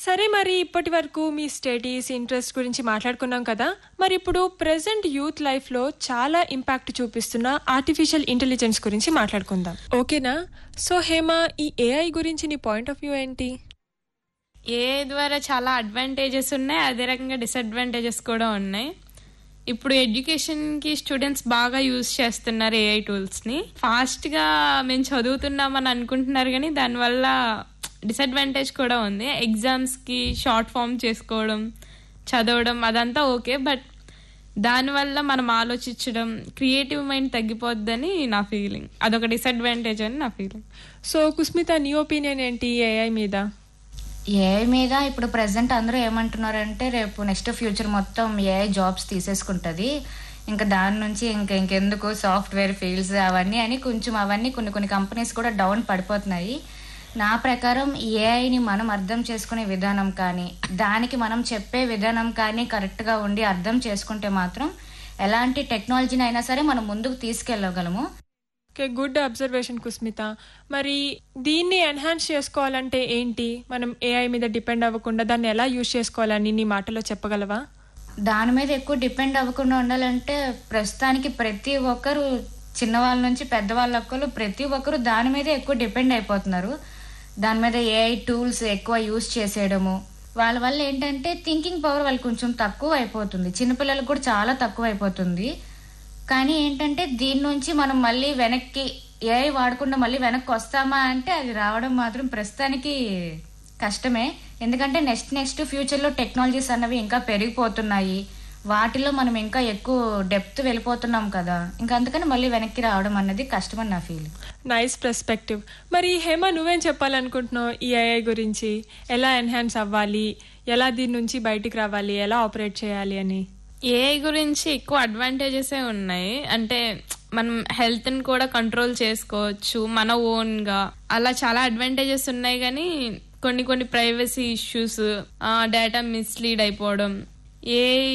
సరే మరి ఇప్పటి వరకు మీ స్టడీస్ ఇంట్రెస్ట్ గురించి మాట్లాడుకున్నాం కదా మరి ఇప్పుడు ప్రెసెంట్ యూత్ లైఫ్ లో చాలా ఇంపాక్ట్ చూపిస్తున్న ఆర్టిఫిషియల్ ఇంటెలిజెన్స్ గురించి మాట్లాడుకుందాం ఓకేనా సో హేమ ఈ ఏఐ గురించి నీ పాయింట్ ఆఫ్ వ్యూ ఏంటి ఏ ద్వారా చాలా అడ్వాంటేజెస్ ఉన్నాయి అదే రకంగా డిసడ్వాంటేజెస్ కూడా ఉన్నాయి ఇప్పుడు ఎడ్యుకేషన్కి స్టూడెంట్స్ బాగా యూజ్ చేస్తున్నారు ఏఐ టూల్స్ని ఫాస్ట్గా మేము చదువుతున్నామని అనుకుంటున్నారు కానీ దానివల్ల డిసడ్వాంటేజ్ కూడా ఉంది ఎగ్జామ్స్కి షార్ట్ ఫామ్ చేసుకోవడం చదవడం అదంతా ఓకే బట్ దానివల్ల మనం ఆలోచించడం క్రియేటివ్ మైండ్ తగ్గిపోద్దని నా ఫీలింగ్ అదొక డిసడ్వాంటేజ్ అని నా ఫీలింగ్ సో కుస్మిత నీ ఒపీనియన్ ఏంటి ఏఐ మీద ఏఐ మీద ఇప్పుడు ప్రెసెంట్ అందరూ ఏమంటున్నారంటే రేపు నెక్స్ట్ ఫ్యూచర్ మొత్తం ఏఐ జాబ్స్ తీసేసుకుంటుంది ఇంకా దాని నుంచి ఇంకా ఇంకెందుకు సాఫ్ట్వేర్ ఫీల్డ్స్ అవన్నీ అని కొంచెం అవన్నీ కొన్ని కొన్ని కంపెనీస్ కూడా డౌన్ పడిపోతున్నాయి నా ప్రకారం ఏఐని మనం అర్థం చేసుకునే విధానం కానీ దానికి మనం చెప్పే విధానం కానీ కరెక్ట్గా ఉండి అర్థం చేసుకుంటే మాత్రం ఎలాంటి టెక్నాలజీని అయినా సరే మనం ముందుకు తీసుకెళ్ళగలము ఓకే గుడ్ అబ్జర్వేషన్ కుస్మిత మరి దీన్ని ఎన్హాన్స్ చేసుకోవాలంటే ఏంటి మనం ఏఐ మీద డిపెండ్ అవ్వకుండా దాన్ని ఎలా యూజ్ చేసుకోవాలని నీ మాటలో చెప్పగలవా దాని మీద ఎక్కువ డిపెండ్ అవ్వకుండా ఉండాలంటే ప్రస్తుతానికి ప్రతి ఒక్కరు చిన్నవాళ్ళ నుంచి పెద్దవాళ్ళ ఒక్కరు ప్రతి ఒక్కరు దాని మీద ఎక్కువ డిపెండ్ అయిపోతున్నారు దాని మీద ఏఐ టూల్స్ ఎక్కువ యూస్ చేసేయడము వాళ్ళ వల్ల ఏంటంటే థింకింగ్ పవర్ వాళ్ళకి కొంచెం తక్కువ అయిపోతుంది చిన్నపిల్లలకు కూడా చాలా తక్కువ అయిపోతుంది కానీ ఏంటంటే దీని నుంచి మనం మళ్ళీ వెనక్కి ఏఐ వాడకుండా మళ్ళీ వెనక్కి వస్తామా అంటే అది రావడం మాత్రం ప్రస్తుతానికి కష్టమే ఎందుకంటే నెక్స్ట్ నెక్స్ట్ ఫ్యూచర్లో టెక్నాలజీస్ అన్నవి ఇంకా పెరిగిపోతున్నాయి వాటిలో మనం ఇంకా ఎక్కువ డెప్త్ వెళ్ళిపోతున్నాం కదా ఇంకా అందుకని మళ్ళీ వెనక్కి రావడం అన్నది కష్టమని నా ఫీలింగ్ నైస్ పర్స్పెక్టివ్ మరి హేమ నువ్వేం చెప్పాలనుకుంటున్నావు ఈ ఏఐ గురించి ఎలా ఎన్హాన్స్ అవ్వాలి ఎలా దీని నుంచి బయటికి రావాలి ఎలా ఆపరేట్ చేయాలి అని ఏఐ గురించి ఎక్కువ అడ్వాంటేజెస్ ఉన్నాయి అంటే మనం హెల్త్ ని కూడా కంట్రోల్ చేసుకోవచ్చు మన ఓన్ గా అలా చాలా అడ్వాంటేజెస్ ఉన్నాయి కానీ కొన్ని కొన్ని ప్రైవసీ ఇష్యూస్ డేటా మిస్లీడ్ అయిపోవడం ఏ